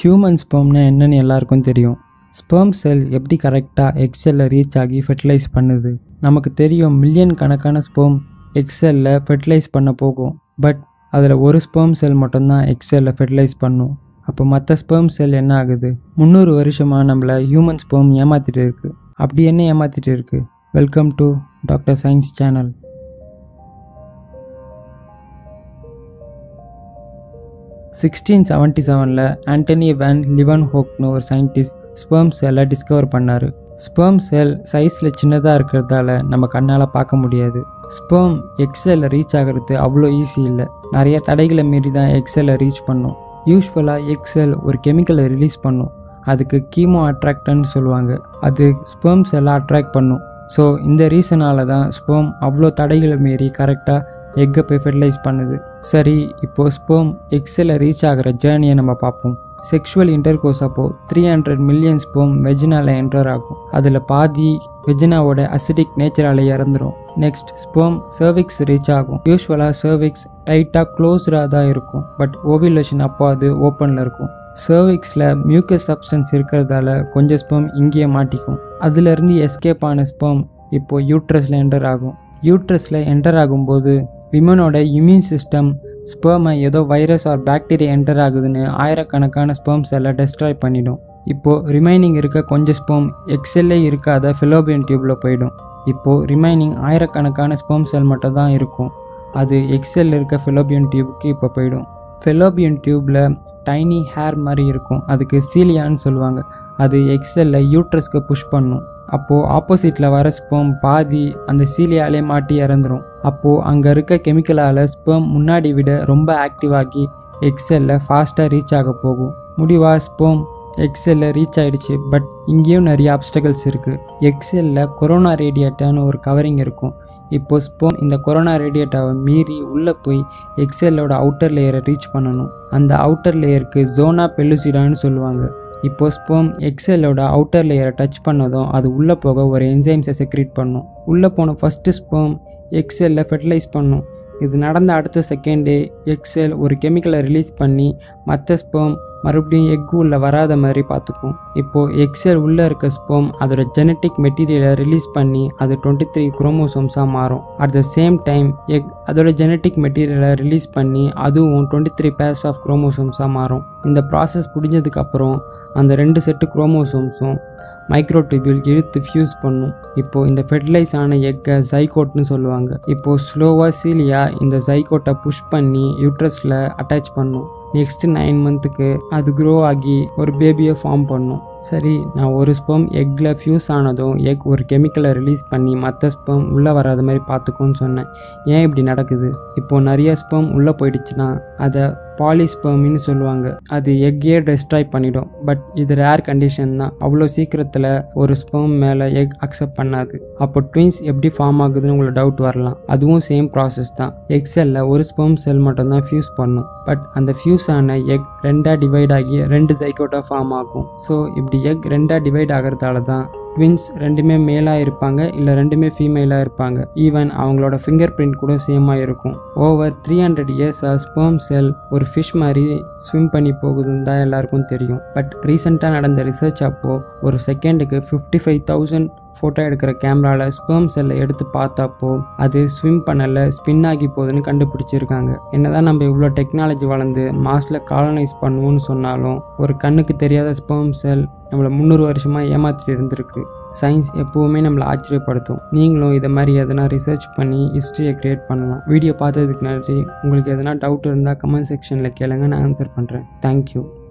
human ஸ்பெர்ம்னா என்னன்னு எல்லாருக்கும் தெரியும் ஸ்பெர்ம் செல் எப்படி கரெக்டாக எக்ஸெல்ல ரீச் ஆகி ஃபெர்டிலைஸ் பண்ணுது நமக்கு தெரியும் மில்லியன் கணக்கான ஸ்பெர்ம் எக்ஸெல்ல ஃபெர்டிலைஸ் பண்ண போகும் பட் அதில் ஒரு ஸ்பெர்ம் செல் மட்டும்தான் எக்ஸெல்ல ஃபெர்டிலைஸ் பண்ணும் அப்போ மற்ற ஸ்பெர்ம் செல் என்ன ஆகுது முந்நூறு வருஷமாக நம்மளை ஹியூமன் ஸ்பெர்ம் ஏமாத்திட்டு இருக்கு அப்படி என்ன ஏமாத்திட்டு இருக்கு welcome to doctor science channel sixteen seventy செவனில் ஆண்டனி வேன் லிவன் ஹோக்னு ஒரு சயின்டிஸ்ட் ஸ்பெர்ம் செல்லை டிஸ்கவர் பண்ணார் ஸ்பெர்ம் செல் சைஸில் சின்னதாக இருக்கிறதால நம்ம கண்ணால் பார்க்க முடியாது ஸ்பெர்ம் எக்ஸலில் ரீச் ஆகிறது அவ்வளோ ஈஸி இல்லை நிறைய தடைகளை மீறி தான் எக்ஸலில் ரீச் பண்ணும் யூஸ்வலாக எக்ஸல் ஒரு கெமிக்கலை ரிலீஸ் பண்ணும் அதுக்கு கீமோ அட்ராக்டன்னு சொல்லுவாங்க அது ஸ்பெர்ம் செல்லை அட்ராக்ட் பண்ணும் ஸோ இந்த ரீசனால தான் ஸ்பெர்ம் அவ்வளோ தடைகளை மீறி கரெக்டாக எக்கை போய் ஃபெர்டிலைஸ் பண்ணுது சரி இப்போது ஸ்பெர்ம் எக்ஸில் ரீச் ஆகிற ஜேர்னியை நம்ம பார்ப்போம் செக்ஷுவல் இன்டர்கோர்ஸ் அப்போது த்ரீ ஹண்ட்ரட் மில்லியன் ஸ்பெர்ம் வெஜினால என்டர் ஆகும் அதில் பாதி வெஜினாவோட அசிடிக் நேச்சரால இறந்துரும் நெக்ஸ்ட் ஸ்பெர்ம் சர்விக்ஸ் ரீச் ஆகும் யூஸ்வலாக சர்விக்ஸ் டைட்டாக க்ளோஸ்டாக தான் இருக்கும் பட் ஓவிலேஷன் அப்போ அது ஓப்பனில் இருக்கும் சர்விக்ஸில் மியூக்கஸ் சப்ஸ்டன்ஸ் இருக்கிறதால கொஞ்சம் ஸ்பெர்ம் இங்கேயே மாட்டிக்கும் அதுலேருந்து எஸ்கேப் ஆன ஸ்பெர்ம் இப்போ யூட்ரஸில் என்டர் ஆகும் யூட்ரஸில் என்டர் ஆகும்போது விமனோட இம்யூன் சிஸ்டம் ஸ்பெர்மை ஏதோ வைரஸ் ஆர் பாக்டீரியா என்டர் ஆகுதுன்னு ஆயிரக்கணக்கான ஸ்பெர்ம் செல்லை டெஸ்ட்ராய் பண்ணிடும் இப்போது ரிமைனிங் இருக்க கொஞ்சம் ஸ்பெர்ம் எக்ஸெல்லே இருக்காத ஃபிலோபியன் டியூப்பில் போயிடும் இப்போது ரிமைனிங் ஆயிரக்கணக்கான ஸ்பெர்ம் செல் மட்டும் தான் இருக்கும் அது எக்ஸெல் இருக்க ஃபிலோபியன் டியூப்க்கு இப்போ போயிடும் ஃபெலோபியன் டியூப்பில் டைனி ஹேர் மாதிரி இருக்கும் அதுக்கு சீலியான்னு சொல்லுவாங்க அது எக்ஸெல்ல யூட்ரஸ்க்கு புஷ் பண்ணும் அப்போது ஆப்போசிட்டில் வர ஸ்பெர்ம் பாதி அந்த சீலியாலே மாட்டி இறந்துரும் அப்போது அங்கே இருக்க கெமிக்கலால் ஸ்பெர்ம் முன்னாடி விட ரொம்ப ஆக்டிவ் ஆகி எக்ஸெல்ல ஃபாஸ்ட்டாக ரீச் ஆக போகும் முடிவாக ஸ்பெர்ம் எக்ஸெல்ல ரீச் ஆயிடுச்சு பட் இங்கேயும் நிறைய அப்டகல்ஸ் இருக்குது எக்ஸெல்ல கொரோனா ரேடியேட்டான்னு ஒரு கவரிங் இருக்கும் இப்போ ஸ்போன் இந்த கொரோனா ரேடியேட்டாவை மீறி உள்ளே போய் எக்ஸெல்லோட அவுட்டர் லேயரை ரீச் பண்ணணும் அந்த அவுட்டர் லேயருக்கு ஜோனா பெலுசிடான்னு சொல்லுவாங்க இப்போ ஸ்போம் எக்ஸெல்லோட அவுட்டர் லேயரை டச் பண்ணதும் அது உள்ளே போக ஒரு என்சைம்ஸை செக்ரேட் பண்ணும் உள்ளே போன ஃபஸ்ட்டு ஸ்போம் எக்ஸெல்ல ஃபெர்டிலைஸ் பண்ணும் இது நடந்த அடுத்த செகண்டே எக்ஸெல் ஒரு கெமிக்கலை ரிலீஸ் பண்ணி மற்ற ஸ்போம் மறுபடியும் எக் உள்ள வராத மாதிரி பார்த்துக்கும் இப்போது எக்ஸெல் உள்ளே இருக்க ஸ்போம் அதோட ஜெனட்டிக் மெட்டீரியலை ரிலீஸ் பண்ணி அது டுவெண்ட்டி த்ரீ குரோமோசோம்ஸாக மாறும் at the same time egg அதோட ஜெனட்டிக் மெட்டீரியலை ரிலீஸ் பண்ணி அதுவும் டுவெண்ட்டி த்ரீ பேர்ஸ் ஆஃப் குரோமோசோம்ஸாக மாறும் இந்த ப்ராசஸ் முடிஞ்சதுக்கப்புறம் அந்த ரெண்டு செட்டு குரோமோசோம்ஸும் மைக்ரோடிபியூல் இழுத்து ஃபியூஸ் பண்ணும் இப்போது இந்த ஃபெர்டிலைஸ் ஆன எக்கை ஜைகோட்னு சொல்லுவாங்க இப்போது ஸ்லோவாக சீலியா இந்த ஜைகோட்டை புஷ் பண்ணி யூட்ரஸில் அட்டாச் பண்ணும் நெக்ஸ்ட் நைன் மந்த்துக்கு அது க்ரோ ஆகி ஒரு பேபியை ஃபார்ம் பண்ணும் சரி நான் ஒரு ஸ்பெர்ம் எக்கில் ஃபியூஸ் ஆனதும் எக் ஒரு கெமிக்கலை ரிலீஸ் பண்ணி மற்ற ஸ்பெர்ம் உள்ளே வராத மாதிரி பார்த்துக்கோன்னு சொன்னேன் ஏன் இப்படி நடக்குது இப்போது நிறைய ஸ்பெர்ம் உள்ளே போயிடுச்சுன்னா அதை பாலிஸ்பெர்மின்னு சொல்லுவாங்க அது எக்கையே டெஸ்ட்ராய் பண்ணிடும் பட் இது ரேர் கண்டிஷன் தான் அவ்வளோ சீக்கிரத்தில் ஒரு ஸ்பெர்ம் மேலே எக் அக்செப்ட் பண்ணாது அப்போ ட்வின்ஸ் எப்படி ஃபார்ம் ஆகுதுன்னு உங்களுக்கு டவுட் வரலாம் அதுவும் சேம் ப்ராசஸ் தான் எக் செல்லில் ஒரு ஸ்பெர்ம் செல் மட்டும் தான் ஃபியூஸ் பண்ணும் பட் அந்த ஃபியூஸ் ஆன எக் ரெண்டாக டிவைட் ஆகி ரெண்டு சைக்கோட்டாக ஃபார்ம் ஆகும் ஸோ இப்படி எக் ரெண்டாக டிவைட் ஆகிறதால தான் ட்வின்ஸ் ரெண்டுமே மேலாக இருப்பாங்க இல்லை ரெண்டுமே ஃபீமேலாக இருப்பாங்க ஈவன் அவங்களோட ஃபிங்கர் பிரிண்ட் கூட சேமாக இருக்கும் ஓவர் த்ரீ ஹண்ட்ரட் இயர்ஸாக ஸ்பெர்ம் செல் ஒரு ஃபிஷ் மாதிரி ஸ்விம் பண்ணி போகுதுன்னு தான் எல்லாருக்கும் தெரியும் பட் ரீசெண்டாக நடந்த ரிசர்ச் அப்போது ஒரு செகண்டுக்கு ஃபிஃப்டி ஃபைவ் தௌசண்ட் ஃபோட்டோ எடுக்கிற கேமராவில் ஸ்பெர்ம் செல்லை எடுத்து பார்த்தப்போ அது ஸ்விம் பண்ணல ஸ்பின் ஆகி போகுதுன்னு கண்டுபிடிச்சிருக்காங்க என்னதான் நம்ம இவ்வளோ டெக்னாலஜி வளர்ந்து மாஸில் காலனைஸ் பண்ணுவோம்னு சொன்னாலும் ஒரு கண்ணுக்கு தெரியாத ஸ்பெர்ம் செல் நம்மளை முந்நூறு வருஷமாக ஏமாற்றிட்டு இருந்திருக்கு சயின்ஸ் எப்போவுமே நம்மளை ஆச்சரியப்படுத்தும் நீங்களும் இதை மாதிரி எதனா ரிசர்ச் பண்ணி ஹிஸ்ட்ரியை க்ரியேட் பண்ணலாம் வீடியோ பார்த்ததுக்கு நன்றி உங்களுக்கு எதனா டவுட் இருந்தால் கமெண்ட் செக்ஷனில் கேளுங்க நான் ஆன்சர் பண்ணுறேன் தேங்க்யூ